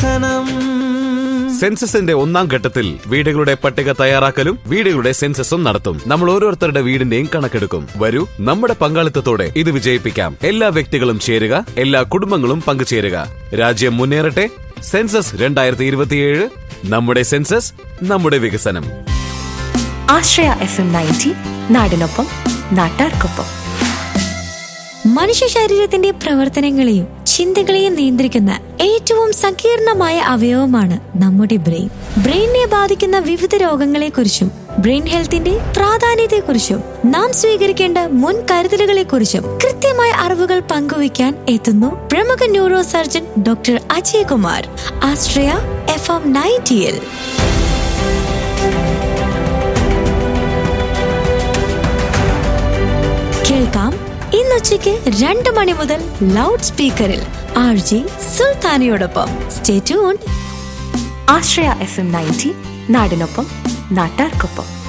വികസനം സെൻസസിന്റെ ഒന്നാം ഘട്ടത്തിൽ വീടുകളുടെ പട്ടിക തയ്യാറാക്കലും വീടുകളുടെ സെൻസസും നടത്തും നമ്മൾ ഓരോരുത്തരുടെ വീടിന്റെയും കണക്കെടുക്കും വരൂ നമ്മുടെ പങ്കാളിത്തത്തോടെ ഇത് വിജയിപ്പിക്കാം എല്ലാ വ്യക്തികളും ചേരുക എല്ലാ കുടുംബങ്ങളും പങ്കുചേരുക രാജ്യം മുന്നേറട്ടെ സെൻസസ് രണ്ടായിരത്തി ഇരുപത്തിയേഴ് നമ്മുടെ സെൻസസ് നമ്മുടെ വികസനം ആശ്രയ എഫ് എം നയൻറ്റി നാടിനൊപ്പം നാട്ടാർക്കൊപ്പം മനുഷ്യ ശരീരത്തിന്റെ പ്രവർത്തനങ്ങളെയും ചിന്തകളെയും നിയന്ത്രിക്കുന്ന ഏറ്റവും സങ്കീർണമായ അവയവമാണ് നമ്മുടെ ബ്രെയിൻ ബ്രെയിനിനെ ബാധിക്കുന്ന വിവിധ രോഗങ്ങളെക്കുറിച്ചും ബ്രെയിൻ ഹെൽത്തിന്റെ പ്രാധാന്യത്തെക്കുറിച്ചും നാം സ്വീകരിക്കേണ്ട മുൻകരുതലുകളെക്കുറിച്ചും കൃത്യമായ അറിവുകൾ പങ്കുവയ്ക്കാൻ എത്തുന്നു പ്രമുഖ neuro surgeon doctor Ajay Kumar Ashraya F M നയൻറ്റിയിൽ കേൾക്കാം ഇന്നുച്ചയ്ക്ക് രണ്ട് മണി മുതൽ ലൗഡ് സ്പീക്കറിൽ ആർ ജി സുൽത്താനയോടൊപ്പം stay tune Ashraya F M ninety നാടിനൊപ്പം നാട്ടാർക്കൊപ്പം